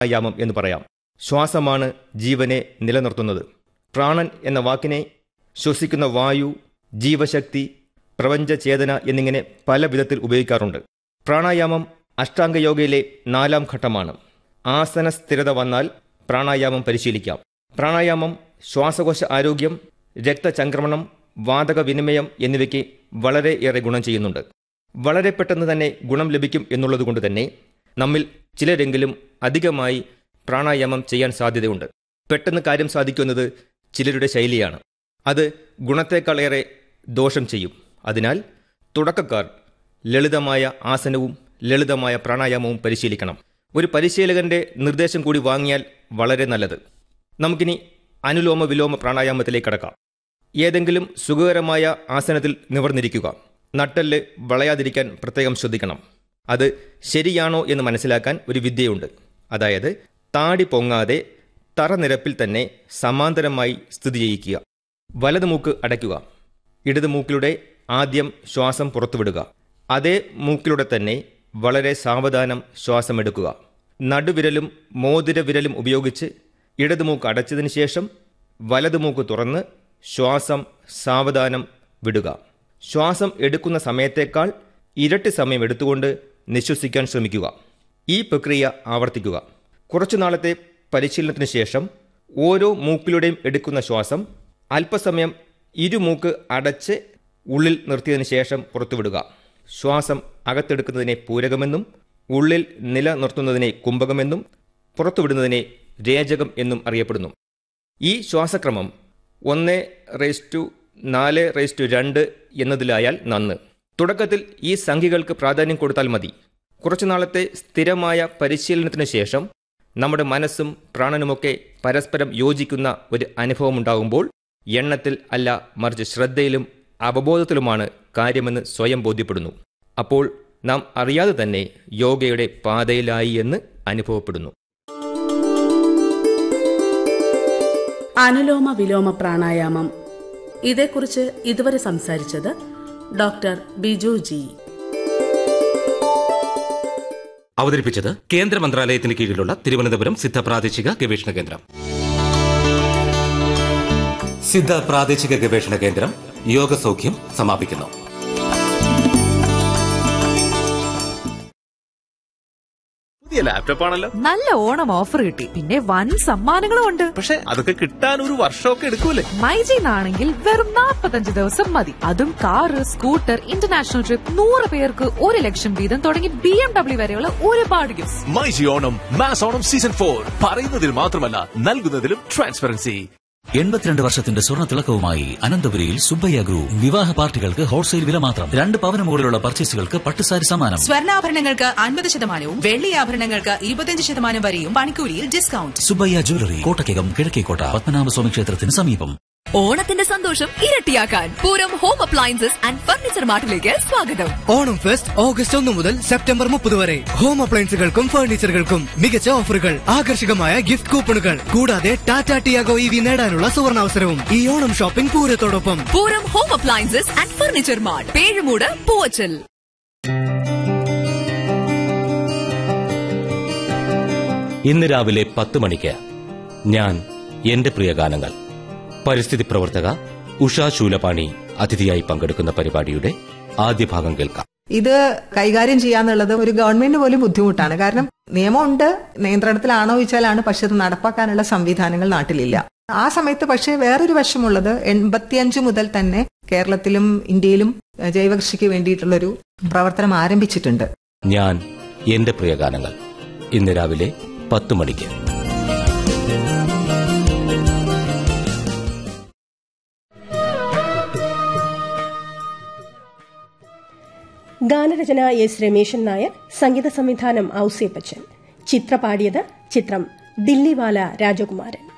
പ്രാണായാമം എന്ന് പറയാം ശ്വാസമാണ് ജീവനെ നിലനിർത്തുന്നത് പ്രാണൻ എന്ന വാക്കിനെ ശ്വസിക്കുന്ന വായു ജീവശക്തി പ്രപഞ്ചചേതന എന്നിങ്ങനെ പല വിധത്തിൽ ഉപയോഗിക്കാറുണ്ട് പ്രാണായാമം അഷ്ടാംഗയോഗയിലെ നാലാം ഘട്ടമാണ് ആസന സ്ഥിരത വന്നാൽ പ്രാണായാമം പരിശീലിക്കാം പ്രാണായാമം ശ്വാസകോശ ആരോഗ്യം രക്തചംക്രമണം വാതക വിനിമയം എന്നിവയ്ക്ക് വളരെയേറെ ഗുണം ചെയ്യുന്നുണ്ട് വളരെ പെട്ടെന്ന് തന്നെ ഗുണം ലഭിക്കും എന്നുള്ളതുകൊണ്ട് തന്നെ നമ്മിൽ ചിലരെങ്കിലും അധികമായി പ്രാണായാമം ചെയ്യാൻ സാധ്യതയുണ്ട് പെട്ടെന്ന് കാര്യം സാധിക്കുന്നത് ചിലരുടെ ശൈലിയാണ് അത് ഗുണത്തേക്കാളേറെ ദോഷം ചെയ്യും അതിനാൽ തുടക്കക്കാർ ലളിതമായ ആസനവും ലളിതമായ പ്രാണായാമവും പരിശീലിക്കണം ഒരു പരിശീലകന്റെ നിർദ്ദേശം കൂടി വാങ്ങിയാൽ വളരെ നല്ലത് നമുക്കിനി അനുലോമ വിലോമ പ്രാണായാമത്തിലേക്ക് കടക്കാം ഏതെങ്കിലും സുഖകരമായ ആസനത്തിൽ നിവർന്നിരിക്കുക നട്ടെല്ല് വളയാതിരിക്കാൻ പ്രത്യേകം ശ്രദ്ധിക്കണം അത് ശരിയാണോ എന്ന് മനസ്സിലാക്കാൻ ഒരു വിദ്യയുണ്ട് അതായത് താടി പൊങ്ങാതെ തറനിരപ്പിൽ തന്നെ സമാന്തരമായി സ്ഥിതി ചെയ്യിക്കുക വലത് മൂക്ക് അടയ്ക്കുക ഇടത് മൂക്കിലൂടെ ആദ്യം ശ്വാസം പുറത്തുവിടുക അതേ മൂക്കിലൂടെ തന്നെ വളരെ സാവധാനം ശ്വാസമെടുക്കുക നടുവിരലും മോതിര വിരലും ഉപയോഗിച്ച് ഇടത് മൂക്ക് അടച്ചതിന് ശേഷം വലത് മൂക്ക് തുറന്ന് ശ്വാസം സാവധാനം വിടുക ശ്വാസം എടുക്കുന്ന സമയത്തേക്കാൾ ഇരട്ടി സമയം എടുത്തുകൊണ്ട് നിശ്വസിക്കാൻ ശ്രമിക്കുക ഈ പ്രക്രിയ ആവർത്തിക്കുക കുറച്ചു നാളത്തെ പരിശീലനത്തിന് ശേഷം ഓരോ മൂക്കിലൂടെയും എടുക്കുന്ന ശ്വാസം അല്പസമയം ഇരുമൂക്ക് അടച്ച് ഉള്ളിൽ നിർത്തിയതിനു ശേഷം പുറത്തുവിടുക ശ്വാസം അകത്തെടുക്കുന്നതിനെ പൂരകമെന്നും ഉള്ളിൽ നിലനിർത്തുന്നതിനെ കുംഭകമെന്നും പുറത്തുവിടുന്നതിനെ രേചകം എന്നും അറിയപ്പെടുന്നു ഈ ശ്വാസക്രമം ഒന്ന് റേസ് ടു നാല് റേസ് ടു രണ്ട് എന്നതിലായാൽ നന്ന് തുടക്കത്തിൽ ഈ സംഖ്യകൾക്ക് പ്രാധാന്യം കൊടുത്താൽ മതി കുറച്ചു നാളത്തെ സ്ഥിരമായ പരിശീലനത്തിന് ശേഷം നമ്മുടെ മനസ്സും പ്രാണനുമൊക്കെ പരസ്പരം യോജിക്കുന്ന ഒരു അനുഭവമുണ്ടാകുമ്പോൾ എണ്ണത്തിൽ അല്ല മറിച്ച് ശ്രദ്ധയിലും അവബോധത്തിലുമാണ് കാര്യമെന്ന് സ്വയം ബോധ്യപ്പെടുന്നു അപ്പോൾ നാം അറിയാതെ തന്നെ യോഗയുടെ പാതയിലായി എന്ന് അനുഭവപ്പെടുന്നു അനുലോമ വിലോമ പ്രാണായാമം ഇതേക്കുറിച്ച് ഇതുവരെ സംസാരിച്ചത് ഡോക്ടർ ബിജു ജി അവതരിപ്പിച്ചത് കേന്ദ്ര മന്ത്രാലയത്തിന് കീഴിലുള്ള തിരുവനന്തപുരം സിദ്ധ പ്രാദേശിക ഗവേഷണ കേന്ദ്രം സിദ്ധ പ്രാദേശിക ഗവേഷണ കേന്ദ്രം യോഗസൗഖ്യം സമാപിക്കുന്നു പുതിയ ലാപ്ടോപ്പ് ആണല്ലോ നല്ല ഓണം ഓഫർ കിട്ടി പിന്നെ വൻ സമ്മാനങ്ങളും ഉണ്ട് പക്ഷെ അതൊക്കെ കിട്ടാൻ ഒരു വർഷമൊക്കെ എടുക്കൂലേ മൈജിന്നാണെങ്കിൽ വെറും 45 ദിവസം മതി അതും കാറ് സ്കൂട്ടർ ഇന്റർനാഷണൽ ട്രിപ്പ് നൂറ് പേർക്ക് ഒരു ലക്ഷം വീതം തുടങ്ങി ബി എം ഡബ്ല്യു വരെയുള്ള ഒരുപാട് gift myG Onam mass Onam season four പറയുന്നതിൽ മാത്രമല്ല നൽകുന്നതിലും ട്രാൻസ്പെറൻസി എൺപത്തിരണ്ട് വർഷത്തിന്റെ സ്വർണ്ണ തിളക്കവുമായി അനന്തപുരിയിൽ സുബ്ബയ്യ ഗ്രൂപ്പ് വിവാഹ പാർട്ടികൾക്ക് ഹോൾസെയിൽ വില മാത്രം രണ്ട് പവന് മുകളിലുള്ള പർച്ചേസുകൾക്ക് പട്ടുസാരി സമ്മാനം സ്വർണ്ണാഭരണങ്ങൾക്ക് അൻപത് ശതമാനവും വെള്ളി ആഭരണങ്ങൾക്ക് ഇരുപത്തിയഞ്ച് ശതമാനം വരെയും പണിക്കൂലിയിൽ ഡിസ്കൗണ്ട് സുബ്ബയ്യ ജ്വല്ലറി കോട്ടക്കകം കിഴക്കേക്കോട്ട പത്മനാഭസ്വാമി ക്ഷേത്രത്തിന് സമീപം ഓണത്തിന്റെ സന്തോഷം ഇരട്ടിയാക്കാൻ Pooram home appliances and furniture മാർട്ടിലേക്ക് സ്വാഗതം ഓണം ഫെസ്റ്റ് ഓഗസ്റ്റ് ഒന്ന് മുതൽ സെപ്റ്റംബർ മുപ്പത് വരെ ഹോം അപ്ലയൻസുകൾക്കും ഫർണിച്ചറുകൾക്കും മികച്ച ഓഫറുകൾ ആകർഷകമായ ഗിഫ്റ്റ് കൂപ്പണുകൾ കൂടാതെ ടാറ്റ ടിയാഗോ ഇ വി നേടാനുള്ള സുവർണാവസരവും ഈ ഓണം ഷോപ്പിംഗ് പൂരത്തോടൊപ്പം Pooram home appliances and furniture mart Pezhumoodu Poovachal ഇന്ന് രാവിലെ പത്ത് മണിക്ക് ഞാൻ എന്റെ പ്രിയ ഗാനങ്ങൾ പരിസ്ഥിതി പ്രവർത്തക ഉഷാ ശൂലപാണി അതിഥിയായി പങ്കെടുക്കുന്ന പരിപാടിയുടെ ആദ്യ ഭാഗം കേൾക്കാം ഇത് കൈകാര്യം ചെയ്യാന്നുള്ളത് ഒരു ഗവൺമെന്റിന് പോലും ബുദ്ധിമുട്ടാണ് കാരണം നിയമമുണ്ട് നിയന്ത്രണത്തിലാണോ ചോദിച്ചാലാണ് പക്ഷെ അത് നടപ്പാക്കാനുള്ള സംവിധാനങ്ങൾ നാട്ടിലില്ല ആ സമയത്ത് പക്ഷേ വേറൊരു വശമുള്ളത് എൺപത്തിയഞ്ച് മുതൽ തന്നെ കേരളത്തിലും ഇന്ത്യയിലും ഏഹ്, ജൈവകൃഷിക്ക് വേണ്ടിയിട്ടുള്ളൊരു പ്രവർത്തനം ആരംഭിച്ചിട്ടുണ്ട് ഞാൻ എന്റെ പ്രിയ ഗാനങ്ങൾ ഇന്ന് രാവിലെ പത്ത് മണിക്ക് ഗാനരചന എസ് രമേശൻ നായർ സംഗീത സംവിധാനം ഔസേപ്പച്ചൻ ചിത്ര പാടിയത് ചിത്രം ദില്ലിവാല രാജകുമാരൻ